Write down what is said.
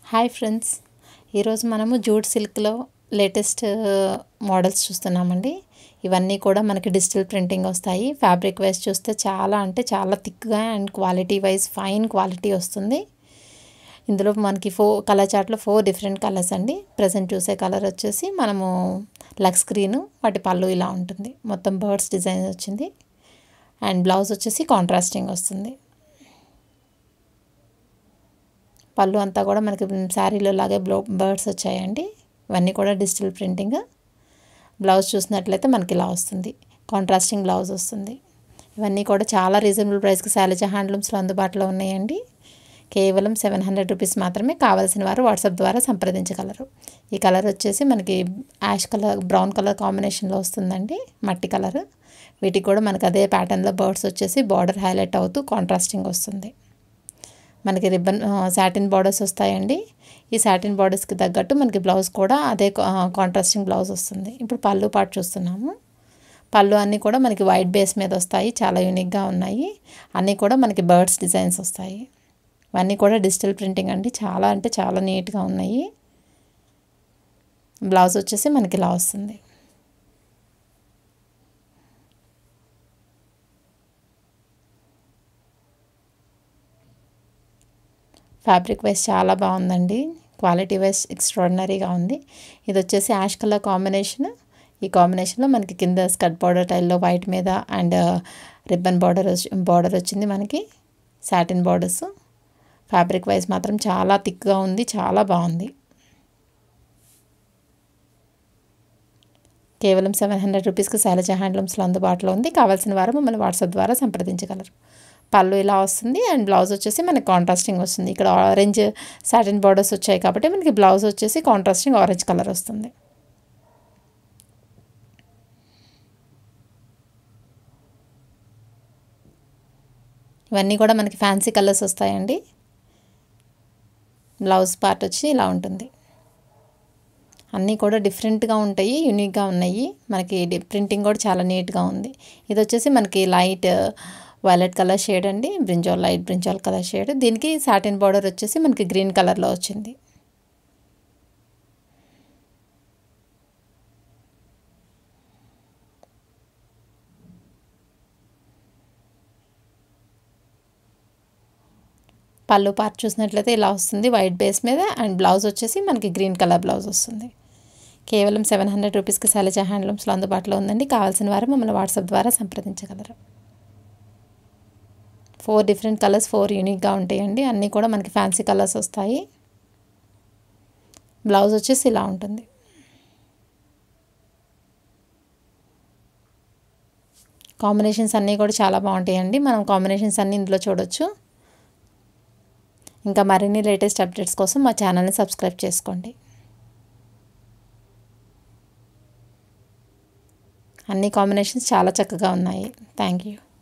hi friends ఈరోజు మనము jute సిల్క్లో లేటెస్ట్ మోడల్స్ చూస్తున్నామండి ఇవన్నీ కూడా మనకి డిజిటల్ ప్రింటింగ్ వస్తాయి ఫ్యాబ్రిక్ వైజ్ చూస్తే చాలా అంటే చాలా థిక్గా and quality wise fine quality వస్తుంది ఇందులో మనకి ఫోర్ కలర్ చార్ట్లో ఫోర్ డిఫరెంట్ కలర్స్ అండి ప్రజెంట్ చూసే కలర్ వచ్చేసి మనము లక్స్ స్క్రీను వాటి పళ్ళు ఇలా ఉంటుంది మొత్తం బర్డ్స్ డిజైన్ వచ్చింది అండ్ బ్లౌజ్ వచ్చేసి కాంట్రాస్టింగ్ వస్తుంది పళ్ళు అంతా కూడా మనకి శారీలో లాగే బ్లౌ బర్డ్స్ వచ్చాయండి ఇవన్నీ కూడా డిజిటల్ ప్రింటింగ్ బ్లౌజ్ చూసినట్లయితే మనకి ఇలా వస్తుంది కాంట్రాస్టింగ్ బ్లౌజ్ వస్తుంది ఇవన్నీ కూడా చాలా రీజనబుల్ ప్రైస్కి శైలజ హ్యాండ్లూమ్స్లో అందుబాటులో ఉన్నాయండి కేవలం సెవెన్ హండ్రెడ్ రూపీస్ మాత్రమే కావాల్సిన వారు వాట్సాప్ ద్వారా సంప్రదించగలరు ఈ కలర్ వచ్చేసి మనకి యాష్ కలర్ బ్రౌన్ కలర్ కాంబినేషన్లో వస్తుందండి మట్టి కలర్ వీటికి కూడా మనకి అదే ప్యాటర్న్లో బర్డ్స్ వచ్చేసి బార్డర్ హైలైట్ అవుతూ కాంట్రాస్టింగ్ వస్తుంది మనకి రిబ్బన్ సాటిన్ బార్డర్స్ వస్తాయండి ఈ సాటిన్ బార్డర్స్కి తగ్గట్టు మనకి బ్లౌజ్ కూడా అదే కాంట్రాస్టింగ్ బ్లౌజ్ వస్తుంది ఇప్పుడు పళ్ళు పాటు చూస్తున్నాము పళ్ళు అన్నీ కూడా మనకి వైట్ బేస్ మీద వస్తాయి చాలా యూనిక్గా ఉన్నాయి అన్నీ కూడా మనకి బర్డ్స్ డిజైన్స్ వస్తాయి ఇవన్నీ కూడా డిజిటల్ ప్రింటింగ్ అండి చాలా అంటే చాలా నీట్గా ఉన్నాయి బ్లౌజ్ వచ్చేసి మనకి ఇలా వస్తుంది ఫ్యాబ్రిక్ వైజ్ చాలా బాగుందండి క్వాలిటీ వైజ్ ఎక్స్ట్రాడినరీగా ఉంది ఇది వచ్చేసి యాష్ కలర్ కాంబినేషన్ ఈ కాంబినేషన్లో మనకి కింద స్కర్ట్ బార్డర్ టైల్లో వైట్ మీద అండ్ రిబ్బన్ బార్డర్ బార్డర్ వచ్చింది మనకి సాటిన్ బార్డర్స్ ఫ్యాబ్రిక్ వైజ్ మాత్రం చాలా థిక్గా ఉంది చాలా బాగుంది కేవలం సెవెన్ హండ్రెడ్ రూపీస్కి శైలజ హ్యాండ్లూమ్స్లో అందుబాటులో ఉంది కావాల్సిన వారు మమ్మల్ని వాట్సాప్ ద్వారా సంప్రదించగలరు పళ్ళు ఇలా వస్తుంది అండ్ బ్లౌజ్ వచ్చేసి మనకి కాంట్రాస్టింగ్ వస్తుంది ఇక్కడ ఆరెంజ్ సాటిన్ బార్డర్స్ వచ్చాయి కాబట్టి మనకి బ్లౌజ్ వచ్చేసి కాంట్రాస్టింగ్ ఆరెంజ్ కలర్ వస్తుంది ఇవన్నీ కూడా మనకి ఫ్యాన్సీ కలర్స్ వస్తాయండి బ్లౌజ్ పార్ట్ వచ్చి ఇలా ఉంటుంది అన్నీ కూడా డిఫరెంట్గా ఉంటాయి యూనిక్గా ఉన్నాయి మనకి ప్రింటింగ్ కూడా చాలా నీట్గా ఉంది ఇది వచ్చేసి మనకి లైట్ వైలెట్ కలర్ షేడ్ అండి brinjal light brinjal colour shade దీనికి సాటిన్ బార్డర్ వచ్చేసి మనకి గ్రీన్ కలర్లో వచ్చింది పళ్ళు పార్ట్ చూసినట్లయితే ఇలా వస్తుంది వైట్ బేస్ మీద అండ్ బ్లౌజ్ వచ్చేసి మనకి గ్రీన్ కలర్ బ్లౌజ్ వస్తుంది కేవలం సెవెన్ హండ్రెడ్ రూపీస్కి శైలజ హ్యాండ్లూమ్స్లో అందుబాటులో ఉందండి కావాల్సిన వారు మమ్మల్ని వాట్సాప్ ద్వారా సంప్రదించగలరు ఫోర్ డిఫరెంట్ కలర్స్ ఫోర్ యూనిక్గా ఉంటాయండి అన్నీ కూడా మనకి ఫ్యాన్సీ కలర్స్ వస్తాయి బ్లౌజ్ వచ్చేసి ఇలా ఉంటుంది కాంబినేషన్స్ అన్నీ కూడా చాలా బాగుంటాయండి మనం కాంబినేషన్స్ అన్నీ ఇందులో చూడొచ్చు ఇంకా మరిన్ని లేటెస్ట్ అప్డేట్స్ కోసం మా ఛానల్ని సబ్స్క్రైబ్ చేసుకోండి అన్ని కాంబినేషన్స్ చాలా చక్కగా ఉన్నాయి థ్యాంక్ యూ